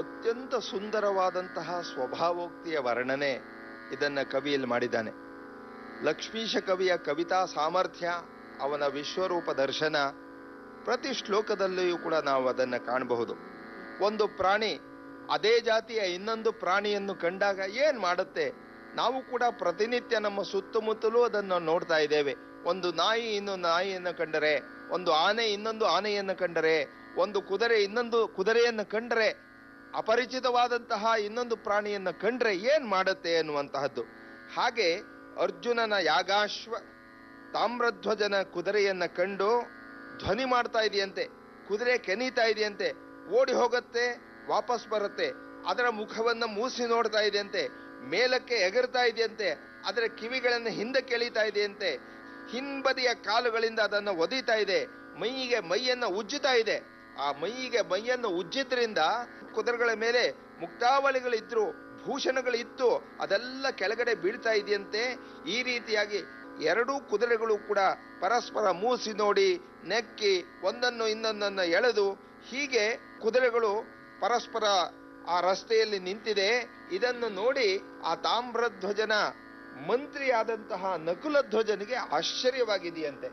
ಅತ್ಯಂತ ಸುಂದರವಾದಂತಹ ಸ್ವಭಾವೋಕ್ತಿಯ ವರ್ಣನೆ ಇದನ್ನ ಕವಿಯಲ್ಲಿ ಮಾಡಿದ್ದಾನೆ ಲಕ್ಷ್ಮೀಶ ಕವಿಯ ಕವಿತಾ ಸಾಮರ್ಥ್ಯ ಅವನ ವಿಶ್ವರೂಪ ದರ್ಶನ ಪ್ರತಿ ಶ್ಲೋಕದಲ್ಲಿಯೂ ಕೂಡ ನಾವು ಅದನ್ನು ಕಾಣಬಹುದು ಒಂದು ಪ್ರಾಣಿ ಅದೇ ಜಾತಿಯ ಇನ್ನೊಂದು ಪ್ರಾಣಿಯನ್ನು ಕಂಡಾಗ ಏನ್ ಮಾಡುತ್ತೆ ನಾವು ಕೂಡ ಪ್ರತಿನಿತ್ಯ ನಮ್ಮ ಸುತ್ತಮುತ್ತಲೂ ಅದನ್ನು ನೋಡ್ತಾ ಇದ್ದೇವೆ ಒಂದು ನಾಯಿ ಇನ್ನೊಂದು ನಾಯಿಯನ್ನು ಕಂಡರೆ ಒಂದು ಆನೆ ಇನ್ನೊಂದು ಆನೆಯನ್ನು ಕಂಡರೆ ಒಂದು ಕುದುರೆ ಇನ್ನೊಂದು ಕುದುರೆಯನ್ನು ಕಂಡರೆ ಅಪರಿಚಿತವಾದಂತಹ ಇನ್ನೊಂದು ಪ್ರಾಣಿಯನ್ನು ಕಂಡ್ರೆ ಏನ್ ಮಾಡುತ್ತೆ ಅನ್ನುವಂತಹದ್ದು ಹಾಗೆ ಅರ್ಜುನನ ಯಾಗಾಶ್ವ ತಾಮ್ರಧ್ವಜನ ಕುದುರೆಯನ್ನ ಕಂಡು ಧ್ವನಿ ಮಾಡ್ತಾ ಇದೆಯಂತೆ ಕುದುರೆ ಕೆನೀತಾ ಇದೆಯಂತೆ ಓಡಿ ಹೋಗುತ್ತೆ ವಾಪಸ್ ಬರುತ್ತೆ ಅದರ ಮುಖವನ್ನ ಮೂಸಿ ನೋಡ್ತಾ ಇದೆಯಂತೆ ಮೇಲಕ್ಕೆ ಎಗರ್ತಾ ಇದೆಯಂತೆ ಅದರ ಕಿವಿಗಳನ್ನು ಹಿಂದೆ ಕೆಳೀತಾ ಇದೆಯಂತೆ ಹಿಂಬದಿಯ ಕಾಲುಗಳಿಂದ ಅದನ್ನು ಒದೀತಾ ಇದೆ ಮೈಯಿಗೆ ಮೈಯನ್ನ ಉಜ್ಜುತ್ತಾ ಇದೆ ಆ ಮೈಯಿಗೆ ಮೈಯನ್ನು ಉಜ್ಜಿದ್ರಿಂದ ಕುದುರೆಗಳ ಮೇಲೆ ಮುಕ್ತಾವಳಿಗಳಿದ್ರು ಭೂಷಣಗಳಿತ್ತು ಅದೆಲ್ಲ ಕೆಳಗಡೆ ಬೀಳ್ತಾ ಇದೆಯಂತೆ ಈ ರೀತಿಯಾಗಿ ಎರಡೂ ಕುದುರೆಗಳು ಕೂಡ ಪರಸ್ಪರ ಮೂಸಿ ನೋಡಿ ನೆಕ್ಕಿ ಒಂದನ್ನು ಇನ್ನೊಂದನ್ನು ಎಳೆದು ಹೀಗೆ ಕುದುರೆಗಳು ಪರಸ್ಪರ ಆ ರಸ್ತೆಯಲ್ಲಿ ನಿಂತಿದೆ ಇದನ್ನು ನೋಡಿ ಆ ತಾಮ್ರಧ್ವಜನ ಮಂತ್ರಿಯಾದಂತಹ ನಕುಲ ಧ್ವಜನಿಗೆ ಆಶ್ಚರ್ಯವಾಗಿದೆಯಂತೆ